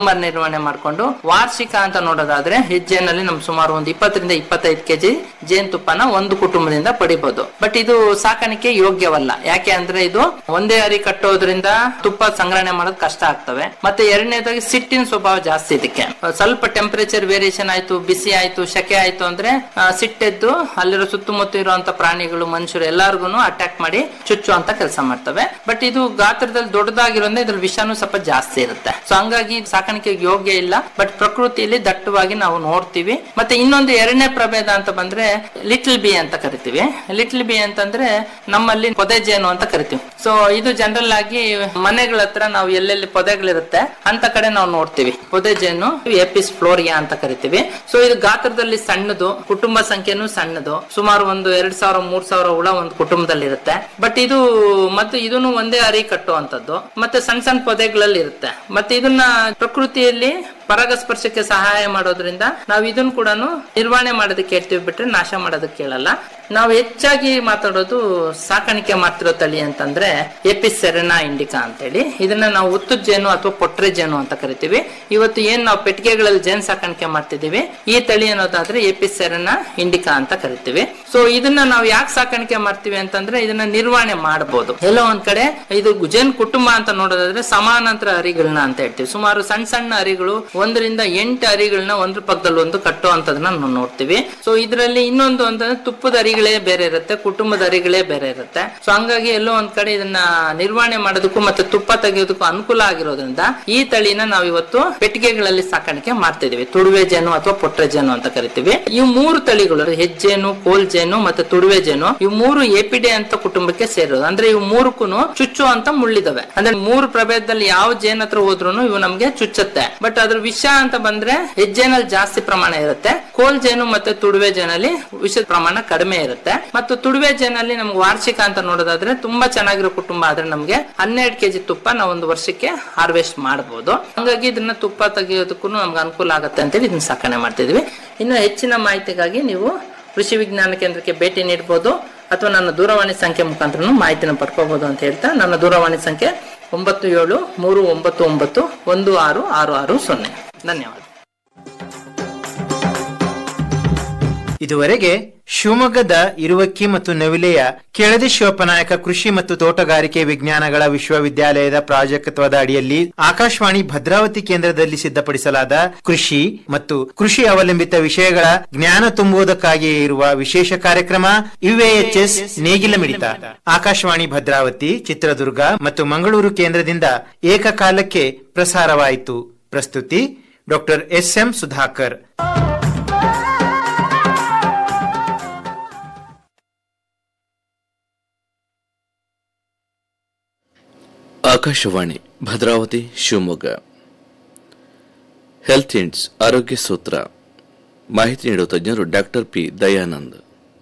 ಕುಟುಂಬ ನಿರ್ವಹಣೆ ಮಾಡ್ಕೊಂಡು ವಾರ್ಷಿಕ ಅಂತ ನೋಡೋದಾದ್ರೆ ಹೆಜ್ಜೆನಲ್ಲಿ ನಮ್ ಸುಮಾರು ಒಂದು ಇಪ್ಪತ್ತರಿಂದ ಇಪ್ಪತ್ತೈದು ಕೆಜಿ ಜೇನುತುಪ್ಪನ ಒಂದು ಕುಟುಂಬದಿಂದ ಪಡಿಬಹುದು ಬಟ್ ಇದು ಸಾಕಾಣಿಕೆ ಯೋಗ್ಯವಲ್ಲ ಯಾಕೆ ಅಂದ್ರೆ ಇದು ಒಂದೇ ಅರಿ ಕಟ್ಟೋದ್ರಿಂದ ತುಪ್ಪ ಸಂಗ್ರಹಣೆ ಮಾಡೋದು ಕಷ್ಟ ಆಗ್ತವೆ ಮತ್ತೆ ಎರಡನೇದಾಗಿ ಸಿಟ್ಟಿನ ಸ್ವಭಾವ ಜಾಸ್ತಿ ಇದಕ್ಕೆ ಸ್ವಲ್ಪ ಟೆಂಪರೇಚರ್ ವೇರಿಯೇಷನ್ ಆಯ್ತು ಬಿಸಿ ಆಯ್ತು ಶಕೆ ಆಯ್ತು ಅಂದ್ರೆ ಆ, ಸಿಟ್ಟೆದ್ದು ಅಲ್ಲಿರೋ ಸುತ್ತಮುತ್ತ ಇರುವಂತ ಪ್ರಾಣಿಗಳು ಮನುಷ್ಯರು ಎಲ್ಲಾರ್ಗು ಅಟ್ಯಾಕ್ ಮಾಡಿ ಚುಚ್ಚು ಅಂತ ಕೆಲಸ ಮಾಡ್ತವೆ ಬಟ್ ಇದು ಗಾತ್ರದಲ್ಲಿ ದೊಡ್ಡದಾಗಿರೋದ್ರಿಂದ ಇದ್ರ ವಿಷಾನು ಸ್ವಲ್ಪ ಜಾಸ್ತಿ ಇರುತ್ತೆ ಸೊ ಹಂಗಾಗಿ ಇದು ಸಾಕಾಣಿಕೆಗೆ ಯೋಗ್ಯ ಇಲ್ಲ ಬಟ್ ಪ್ರಕೃತಿಯಲ್ಲಿ ದಟ್ಟವಾಗಿ ನಾವು ನೋಡ್ತೀವಿ ಮತ್ತೆ ಇನ್ನೊಂದು ಎರಡನೇ ಪ್ರಭೇದ ಅಂತ ಬಂದ್ರೆ ಲಿಟಲ್ ಬಿ ಅಂತ ಕರಿತೀವಿ ಲಿಟಲ್ ಬಿ ಅಂತಂದ್ರೆ ನಮ್ಮಲ್ಲಿ ಪೊದೆ ಜೇನು ಅಂತ ಕರಿತೀವಿ ಸೊ ಇದು ಜನರಲ್ ಆಗಿ ಮನೆಗಳ ಹತ್ರ ನಾವು ಎಲ್ಲೆಲ್ಲಿ ಪೊದೆಗಳಿರುತ್ತೆ ಅಂತ ಕಡೆ ನಾವು ನೋಡ್ತೀವಿ ಪೊದೆ ಜೇನು ಎಪಿಸ್ ಫ್ಲೋರಿಯಾ ಅಂತ ಕರಿತೀವಿ ಸೊ ಇದು ಗಾತ್ರದಲ್ಲಿ ಸಣ್ಣದು ಕುಟುಂಬ ಸಂಖ್ಯೆನೂ ಸಣ್ಣದು ಸುಮಾರು ಒಂದು ಎರಡ್ ಸಾವಿರ ಮೂರ್ ಸಾವಿರ ಹುಳ ಒಂದು ಕುಟುಂಬದಲ್ಲಿ ಇರುತ್ತೆ ಬಟ್ ಇದು ಮತ್ತೆ ಇದನ್ನು ಒಂದೇ ಅರಿ ಕಟ್ಟುವಂತದ್ದು ಮತ್ತೆ ಸಣ್ಣ ಸಣ್ಣ ಪೊದೆಗಳಲ್ಲಿ ಇರುತ್ತೆ ಮತ್ತೆ ಇದನ್ನ ಪ್ರಕೃತಿಯಲ್ಲಿ ಪರಾಗಸ್ಪರ್ಶಕ್ಕೆ ಸಹಾಯ ಮಾಡೋದ್ರಿಂದ ನಾವು ಇದನ್ನ ಕೂಡ ನಿರ್ವಹಣೆ ಮಾಡೋದಕ್ಕೆ ಹೇಳ್ತೀವಿ ಬಿಟ್ರೆ ನಾಶ ಮಾಡೋದಕ್ಕೆ ಹೇಳಲ್ಲ ನಾವು ಹೆಚ್ಚಾಗಿ ಮಾತಾಡೋದು ಸಾಕಾಣಿಕೆ ಮಾಡ್ತಿರೋ ತಳಿ ಅಂತಂದ್ರೆ ಎಪಿಸ್ ಸೆರೆನಾ ಇಂಡಿಕಾ ಅಂತೇಳಿ ಇದನ್ನ ನಾವು ಉತ್ತು ಜೇನು ಅಥವಾ ಪೊಟ್ರೆ ಜೇನು ಅಂತ ಕರಿತೀವಿ ಇವತ್ತು ಏನ್ ನಾವು ಪೆಟ್ಟಿಗೆಗಳಲ್ಲಿ ಜೇನು ಸಾಕಾಣಿಕೆ ಮಾಡ್ತಿದೀವಿ ಈ ತಳಿ ಅನ್ನೋದಾದ್ರೆ ಎಪಿಸ್ ಸೆರೆನಾ ಇಂಡಿಕಾ ಅಂತ ಕರಿತೀವಿ ಸೊ ಇದನ್ನ ನಾವು ಯಾಕೆ ಸಾಕಾಣಿಕೆ ಮಾಡ್ತೀವಿ ಅಂತಂದ್ರೆ ಇದನ್ನ ನಿರ್ವಹಣೆ ಮಾಡಬಹುದು ಎಲ್ಲೋ ಒಂದ್ ಕಡೆ ಇದು ಜೇನು ಕುಟುಂಬ ಅಂತ ನೋಡೋದಾದ್ರೆ ಸಮಾನಾಂತರ ಅರಿಗಳನ್ನ ಅಂತ ಹೇಳ್ತೀವಿ ಸುಮಾರು ಸಣ್ಣ ಸಣ್ಣ ಅರಿಗಳು ಒಂದರಿಂದ ಎಂಟು ಅರಿಗಳನ್ನ ಒಂದ್ರ ಪಕ್ಕದಲ್ಲಿ ಒಂದು ಕಟ್ಟುವಂತದನ್ನ ನಾವು ನೋಡ್ತೀವಿ ಸೊ ಇದರಲ್ಲಿ ಇನ್ನೊಂದು ಅಂತಂದ್ರೆ ತುಪ್ಪದ ಅರಿಗಳೇ ಬೇರೆ ಇರುತ್ತೆ ಕುಟುಂಬದ ಅರಿಗಳೇ ಬೇರೆ ಇರುತ್ತೆ ಸೊ ಹಂಗಾಗಿ ಎಲ್ಲೋ ಒಂದ್ ಕಡೆ ಇದನ್ನ ನಿರ್ವಹಣೆ ಮಾಡೋದಕ್ಕೂ ಮತ್ತೆ ತುಪ್ಪ ತೆಗೆಯೋದಕ್ಕೂ ಅನುಕೂಲ ಆಗಿರೋದ್ರಿಂದ ಈ ತಳಿನ ನಾವು ಇವತ್ತು ಪೆಟ್ಟಿಗೆಗಳಲ್ಲಿ ಸಾಕಾಣಿಕೆ ಮಾಡ್ತಿದೀವಿ ತುಡುವೆ ಜೇನು ಅಥವಾ ಪೊಟ್ರೆ ಜೇನು ಅಂತ ಕರಿತೀವಿ ಇವು ಮೂರು ತಳಿಗಳು ಹೆಜ್ಜೇನು ಕೋಲ್ ಜೇನು ಮತ್ತೆ ತುಡುವೆ ಜೇನು ಇವು ಮೂರು ಎಪಿಡೆ ಅಂತ ಕುಟುಂಬಕ್ಕೆ ಸೇರೋದು ಅಂದ್ರೆ ಇವು ಮೂರಕ್ಕೂ ಚುಚ್ಚು ಅಂತ ಮುಳ್ಳಿದವೆ ಅಂದ್ರೆ ಮೂರು ಪ್ರಭೇದದಲ್ಲಿ ಯಾವ ಜೇನ್ ಹತ್ರ ಹೋದ್ರು ಇವು ನಮ್ಗೆ ಚುಚ್ಚುತ್ತೆ ಬಟ್ ಅದ್ರ ವಿಷ ಅಂತ ಬಂದ್ರೆ ಹೆಜ್ಜೇನಲ್ಲಿ ಜಾಸ್ತಿ ಪ್ರಮಾಣ ಇರುತ್ತೆ ಕೋಲ್ ಜೇನು ಮತ್ತೆ ತುಡುವೆ ಜೇನಲ್ಲಿ ವಿಷದ ಪ್ರಮಾಣ ಕಡಿಮೆ ಇರುತ್ತೆ ಮತ್ತು ತುಡುವೆ ಜೇನಲ್ಲಿ ನಮ್ಗೆ ವಾರ್ಷಿಕ ಅಂತ ನೋಡೋದಾದ್ರೆ ತುಂಬಾ ಚೆನ್ನಾಗಿರೋ ಕುಟುಂಬ ಆದ್ರೆ ನಮ್ಗೆ ಹನ್ನೆರಡು ಕೆಜಿ ತುಪ್ಪ ನಾವು ಒಂದು ವರ್ಷಕ್ಕೆ ಹಾರ್ವೆಸ್ಟ್ ಮಾಡಬಹುದು ಹಂಗಾಗಿ ಇದನ್ನ ತುಪ್ಪ ತೆಗೆಯೋದಕ್ಕೂ ನಮ್ಗೆ ಅನುಕೂಲ ಆಗುತ್ತೆ ಅಂತೇಳಿ ಇದನ್ನ ಸಾಕಣೆ ಮಾಡ್ತಿದ್ವಿ ಇನ್ನು ಹೆಚ್ಚಿನ ಮಾಹಿತಿಗಾಗಿ ನೀವು ಕೃಷಿ ವಿಜ್ಞಾನ ಕೇಂದ್ರಕ್ಕೆ ಭೇಟಿ ನೀಡಬಹುದು ಅಥವಾ ನನ್ನ ದೂರವಾಣಿ ಸಂಖ್ಯೆ ಮುಖಾಂತರ ಮಾಹಿತಿನ ಪಡ್ಕೋಬಹುದು ಅಂತ ಹೇಳ್ತಾ ನನ್ನ ದೂರವಾಣಿ ಸಂಖ್ಯೆ ಒಂಬತ್ತು ಏಳು ಮೂರು ಒಂಬತ್ತು ಒಂಬತ್ತು ಒಂದು ಆರು ಆರು ಆರು ಸೊನ್ನೆ ಧನ್ಯವಾದ ಇದುವರೆಗೆ ಶಿವಮೊಗ್ಗದ ಇರುವಕ್ಕಿ ಮತ್ತು ನವಿಲೆಯ ಕೆಳದಿ ಶಿವಪ್ಪನಾಯಕ ಕೃಷಿ ಮತ್ತು ತೋಟಗಾರಿಕೆ ವಿಜ್ಞಾನಗಳ ವಿಶ್ವವಿದ್ಯಾಲಯದ ಪ್ರಾಜೆಕ್ಟ್ವದ ಅಡಿಯಲ್ಲಿ ಆಕಾಶವಾಣಿ ಭದ್ರಾವತಿ ಕೇಂದ್ರದಲ್ಲಿ ಸಿದ್ಧಪಡಿಸಲಾದ ಕೃಷಿ ಮತ್ತು ಕೃಷಿ ಅವಲಂಬಿತ ವಿಷಯಗಳ ಜ್ಞಾನ ತುಂಬುವುದಕ್ಕಾಗಿಯೇ ಇರುವ ವಿಶೇಷ ಕಾರ್ಯಕ್ರಮ ಯುಎಎಚ್ಎಸ್ ನೇಗಿಲ ಮಿಡಿತ ಆಕಾಶವಾಣಿ ಭದ್ರಾವತಿ ಚಿತ್ರದುರ್ಗ ಮತ್ತು ಮಂಗಳೂರು ಕೇಂದ್ರದಿಂದ ಏಕಕಾಲಕ್ಕೆ ಪ್ರಸಾರವಾಯಿತು ಪ್ರಸ್ತುತಿ doctor S M Sudhakar Akashvani Bhadravati Shivamogga health ಇಂಡ್ಸ್ ಆರೋಗ್ಯ ಸೂತ್ರ ಮಾಹಿತಿ ನೀಡುವ ತಜ್ಞರು ಡಾಕ್ಟರ್ ಪಿ ದಯಾನಂದ್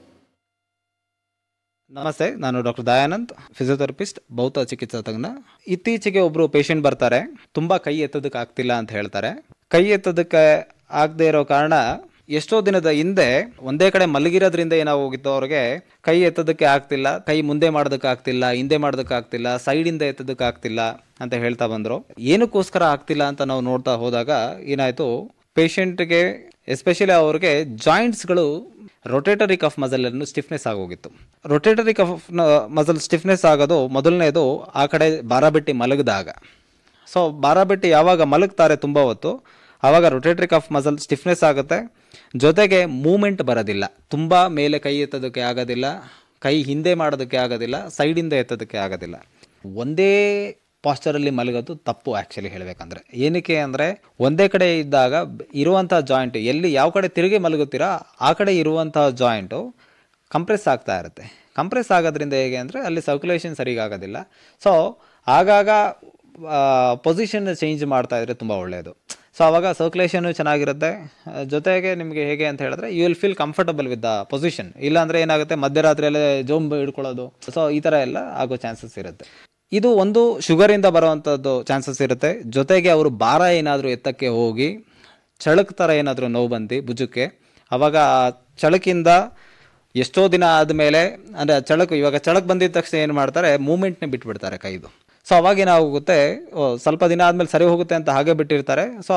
ನಮಸ್ತೆ ನಾನು ಡಾಕ್ಟರ್ ದಯಾನಂದ್ ಫಿಸಿಯೋಥೆರಪಿಸ್ಟ್ ಭೌತ ಚಿಕಿತ್ಸಾ ತಜ್ಞ ಇತ್ತೀಚೆಗೆ ಒಬ್ರು ಪೇಷಂಟ್ ಬರ್ತಾರೆ ತುಂಬಾ ಕೈ ಎತ್ತೋದಕ್ಕೆ ಆಗ್ತಿಲ್ಲ ಅಂತ ಹೇಳ್ತಾರೆ ಕೈ ಎತ್ತೋದಕ್ಕೆ ಆಗದೆ ಇರೋ ಕಾರಣ ಎಷ್ಟೋ ದಿನದ ಹಿಂದೆ ಒಂದೇ ಕಡೆ ಮಲಗಿರೋದ್ರಿಂದ ಏನಾಗೋಗಿತ್ತು ಅವ್ರಿಗೆ ಕೈ ಎತ್ತೋದಕ್ಕೆ ಆಗ್ತಿಲ್ಲ ಕೈ ಮುಂದೆ ಮಾಡೋದಕ್ಕೆ ಆಗ್ತಿಲ್ಲ ಹಿಂದೆ ಮಾಡೋದಕ್ಕೆ ಆಗ್ತಿಲ್ಲ ಸೈಡಿಂದ ಎತ್ತೋದಕ್ಕೆ ಆಗ್ತಿಲ್ಲ ಅಂತ ಹೇಳ್ತಾ ಬಂದರು ಏನಕ್ಕೋಸ್ಕರ ಆಗ್ತಿಲ್ಲ ಅಂತ ನಾವು ನೋಡ್ತಾ ಹೋದಾಗ ಏನಾಯಿತು ಪೇಷಂಟ್ಗೆ ಎಸ್ಪೆಷಲಿ ಅವ್ರಿಗೆ ಜಾಯಿಂಟ್ಸ್ಗಳು ರೊಟೇಟರಿ ಕಫ್ ಮಸಲ್ ಅನ್ನು ಸ್ಟಿಫ್ನೆಸ್ ಆಗೋಗಿತ್ತು ರೊಟೇಟರಿ ಕಫ್ ಮಸಲ್ ಸ್ಟಿಫ್ನೆಸ್ ಆಗೋದು ಮೊದಲನೇದು ಆ ಕಡೆ ಭಾರ ಬಿಟ್ಟು ಮಲಗಿದಾಗ ಸೊ ಭಾರ ಬಿಟ್ಟು ಯಾವಾಗ ಮಲಗ್ತಾರೆ ತುಂಬ ಹೊತ್ತು ಆವಾಗ ರೊಟೇಟರಿ ಕಫ್ ಮಸಲ್ ಸ್ಟಿಫ್ನೆಸ್ ಆಗುತ್ತೆ ಜೊತೆಗೆ ಮೂಮೆಂಟ್ ಬರೋದಿಲ್ಲ ತುಂಬ ಮೇಲೆ ಕೈ ಎತ್ತೋದಕ್ಕೆ ಆಗೋದಿಲ್ಲ ಕೈ ಹಿಂದೆ ಮಾಡೋದಕ್ಕೆ ಆಗೋದಿಲ್ಲ ಸೈಡಿಂದ ಎತ್ತೋದಕ್ಕೆ ಆಗೋದಿಲ್ಲ ಒಂದೇ ಪಾಸ್ಚರಲ್ಲಿ ಮಲಗೋದು ತಪ್ಪು ಆ್ಯಕ್ಚುಲಿ ಹೇಳಬೇಕಂದ್ರೆ ಏನಕ್ಕೆ ಅಂದರೆ ಒಂದೇ ಕಡೆ ಇದ್ದಾಗ ಬ- ಇರುವಂಥ ಜಾಯಿಂಟ್ ಎಲ್ಲಿ ಯಾವ ಕಡೆ ತಿರುಗಿ ಮಲಗುತ್ತೀರಾ ಆ ಕಡೆ ಇರುವಂಥ ಜಾಯಿಂಟು ಕಂಪ್ರೆಸ್ ಆಗ್ತಾ ಇರುತ್ತೆ ಕಂಪ್ರೆಸ್ ಆಗೋದ್ರಿಂದ ಹೇಗೆ ಅಂದರೆ ಅಲ್ಲಿ ಸರ್ಕ್ಯುಲೇಷನ್ ಸರಿಗಾಗೋದಿಲ್ಲ ಸೊ ಆಗಾಗ ಪೊಸಿಷನ್ ಚೇಂಜ್ ಮಾಡ್ತಾ ಇದ್ರೆ ತುಂಬ ಒಳ್ಳೆಯದು ಸೊ ಆವಾಗ ಸರ್ಕ್ಯುಲೇಷನು ಚೆನ್ನಾಗಿರುತ್ತೆ ಆ, ಜೊತೆಗೆ ನಿಮಗೆ ಹೇಗೆ ಅಂತ ಹೇಳಿದ್ರೆ you will feel comfortable with the position ಇಲ್ಲಾಂದರೆ ಏನಾಗುತ್ತೆ ಮಧ್ಯರಾತ್ರಿಯಲ್ಲೇ ಜೋಂಬ್ ಹಿಡ್ಕೊಳ್ಳೋದು ಸೊ ಈ ಥರ ಎಲ್ಲ ಆಗೋ ಚಾನ್ಸಸ್ ಇರುತ್ತೆ ಇದು ಒಂದು ಶುಗರಿಂದ ಬರುವಂಥದ್ದು ಚಾನ್ಸಸ್ ಇರುತ್ತೆ ಜೊತೆಗೆ ಅವರು ಭಾರ ಏನಾದರೂ ಎತ್ತಕ್ಕೆ ಹೋಗಿ ಚಳಕ್ ಥರ ಏನಾದರೂ ನೋವು ಬಂದು ಭುಜಕ್ಕೆ ಅವಾಗ ಆ ಚಳಕಿಂದ ಎಷ್ಟೋ ದಿನ ಆದಮೇಲೆ ಅಂದರೆ ಚಳಕು ಇವಾಗ ಚಳಕ್ ಬಂದಿದ ತಕ್ಷಣ ಏನು ಮಾಡ್ತಾರೆ ಮೂಮೆಂಟ್ನೇ ಬಿಟ್ಬಿಡ್ತಾರೆ ಕೈದು ಸೊ ಅವಾಗ ಏನಾಗುತ್ತೆ ಓ, ಸ್ವಲ್ಪ ದಿನ ಆದ್ಮೇಲೆ ಸರಿ ಹೋಗುತ್ತೆ ಅಂತ ಹಾಗೆ ಬಿಟ್ಟಿರ್ತಾರೆ ಸೊ